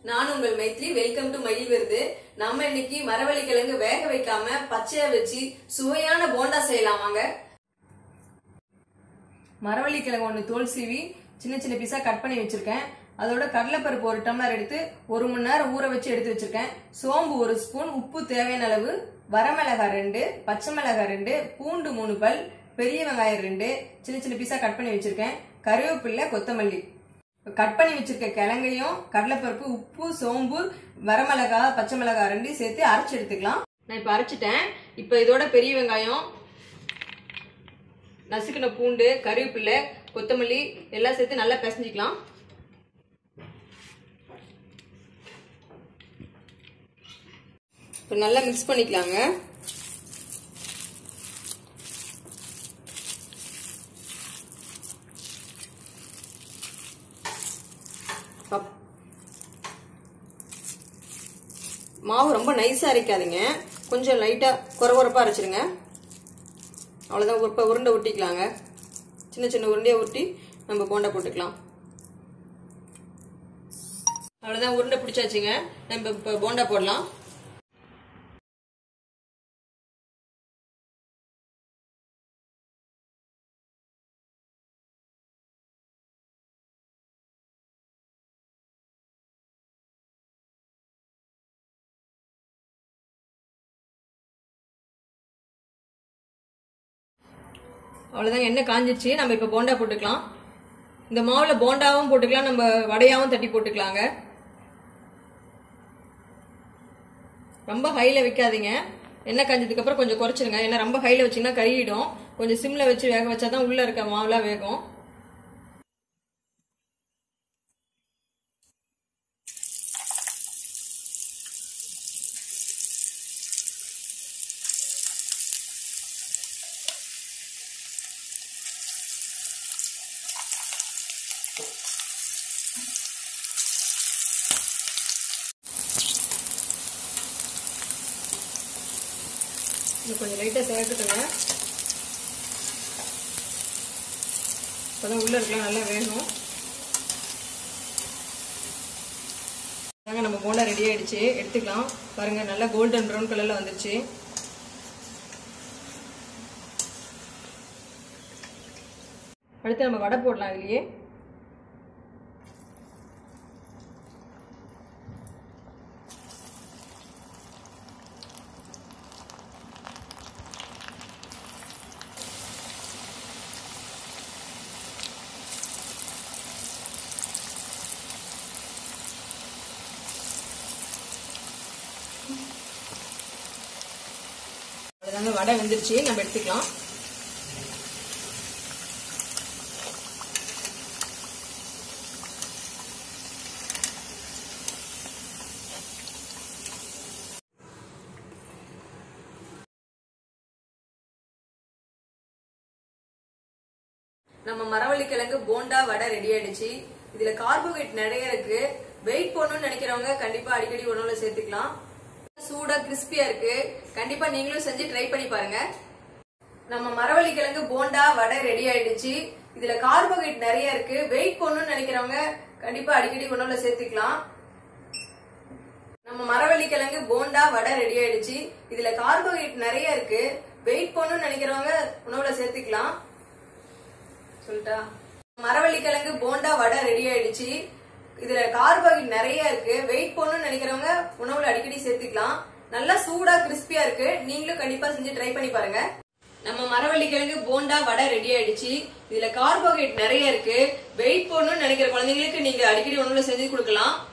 நான் உங்கள் Maithri welcome to மயில் விருது நம்ம இன்னைக்கு மரவள்ளி கிழங்கு வேக வைக்காம பச்சையா வச்சு சுவையான போண்டா செய்யலாம் வாங்க மரவள்ளி கிழங்கு ஒன்று தோல் சீவி சின்ன சின்ன பீஸா கட் பண்ணி வச்சிருக்கேன் அதோட கடலைப்பருப்பு ஒரு டம்ளர் எடுத்து ஒரு மணி நேரம் ஊற வச்சு எடுத்து வச்சிருக்கேன் சோம்பு ஒரு ஸ்பூன் உப்பு தேவையான அளவு வரமிளகாய் ரெண்டு பச்சை மிளகாய் ரெண்டு பூண்டு மூணு பல் பெரிய வெங்காயம் ரெண்டு சின்ன சின்ன பீஸா கட் பண்ணி வச்சிருக்கேன் கருவேப்பிலை கொத்தமல்லி கட் பண்ணி வச்சிருக்க கிழங்கையும் கடலைப்பருப்பு உப்பு சோம்பு வரமிளகாய் பச்சை மிளகாய் ரெண்டையும் சேர்த்து அரைச்சு எடுத்துக்கலாம் நான் இப்போ அரைச்சிட்டேன் இப்போ இதோட பெரிய வெங்காயம் நசுக்கின பூண்டு கருவேப்பிலை கொத்தமல்லி எல்லாம் சேர்த்து நல்லா பிசைஞ்சிக்கலாம் இப்போ நல்லா மிக்ஸ் பண்ணிக்கலாங்க பப்- மாவு ரொம்ப நைஸா அரைக்காதீங்க கொஞ்சம் லைட்டா குறை குறைப்பா அரைச்சிருங்க அவ்வளவுதான் இப்போ உருண்டை உருட்டிக்கலாங்க சின்ன சின்ன உருண்டையை உருட்டி நம்ம போண்டா போட்டுக்கலாம் அவ்வளவுதான் உருண்டை பிடிச்சாச்சுங்க நம்ம இப்போ போண்டா போடலாம் அவ்வளவுதான் எண்ணெய் காஞ்சிருச்சு நம்ம இப்ப போண்டா போட்டுக்கலாம் இந்த மாவுல போண்டாவும் போட்டுக்கலாம் நம்ம வடையாவும் தட்டி போட்டுக்கலாங்க ரொம்ப ஹைல வைக்காதீங்க எண்ணெய் காஞ்சதுக்கு அப்புறம் கொஞ்சம் குறைச்சிருங்க ஏன்னா ரொம்ப ஹைல வச்சீங்கன்னா கருகிடும் கொஞ்சம் சிம்ல வச்சு வேக வச்சாதான் உள்ள இருக்க மாவுலாம் வேகும் இது கொஞ்சம் லைட்டா சேர்த்துட்டுங்க அப்பதான் உள்ள இருக்கலாம் நல்லா வேகும் தாங்க நம்ம போண்டா ரெடி ஆயிடுச்சு எடுத்துக்கலாம் பாருங்க நல்லா கோல்டன் ப்ரௌன் கலர்ல வந்துருச்சு அடுத்து நம்ம வடை போடலாம் இதுலயே அவ்வளவுதாங்க வடை வெந்துருச்சு நம்ம எடுத்துக்கலாம் நம்ம மரவள்ளி கிழங்கு போண்டா வடை ரெடி ஆயிடுச்சு இதுல கார்போஹைட்ரேட் நிறைய இருக்கு வெயிட் போடணும்னு நினைக்கிறவங்க கண்டிப்பா அடிக்கடி உணவுல சேர்த்துக்கலாம் சூடா கிறிஸ்பியா இருக்கு கண்டிப்பா நீங்களும் செஞ்சு ட்ரை பண்ணி பாருங்க நம்ம மரவள்ளி கிழங்கு போண்டா வடை ரெடி ஆயிடுச்சு இதுல கார்போஹைட்ரேட் நிறைய இருக்கு வெயிட் போடணும்னு நினைக்கிறவங்க கண்டிப்பா அடிக்கடி உணவுல சேர்த்துக்கலாம் நம்ம மரவள்ளி கிழங்கு போண்டா வடை ரெடி ஆயிடுச்சு இதுல கார்போஹைட்ரேட் நிறைய இருக்கு வெயிட் போடணும்னு நினைக்கிறவங்க உணவுல சேர்த்துக்கலாம் சொல்லிட்டா மரவள்ளி கிழங்கு போண்டா வடை ரெடி ஆயிடுச்சு இதுல கார்போஹைட்ரேட் நிறைய இருக்கு வெயிட் போடணும்னு நினைக்கிறவங்க உணவுல அடிக்கடி சேர்த்துக்கலாம் நல்லா சூடா கிறிஸ்பியா இருக்கு நீங்களும் கண்டிப்பா செஞ்சு ட்ரை பண்ணி பாருங்க நம்ம மரவள்ளி கிழங்கு போண்டா வடை ரெடி ஆயிடுச்சு இதுல கார்போஹைட்ரேட் நிறைய இருக்கு வெயிட் போடணும்னு நினைக்கிற குழந்தைங்களுக்கு நீங்க அடிக்கடி உணவுல செஞ்சு கொடுக்கலாம்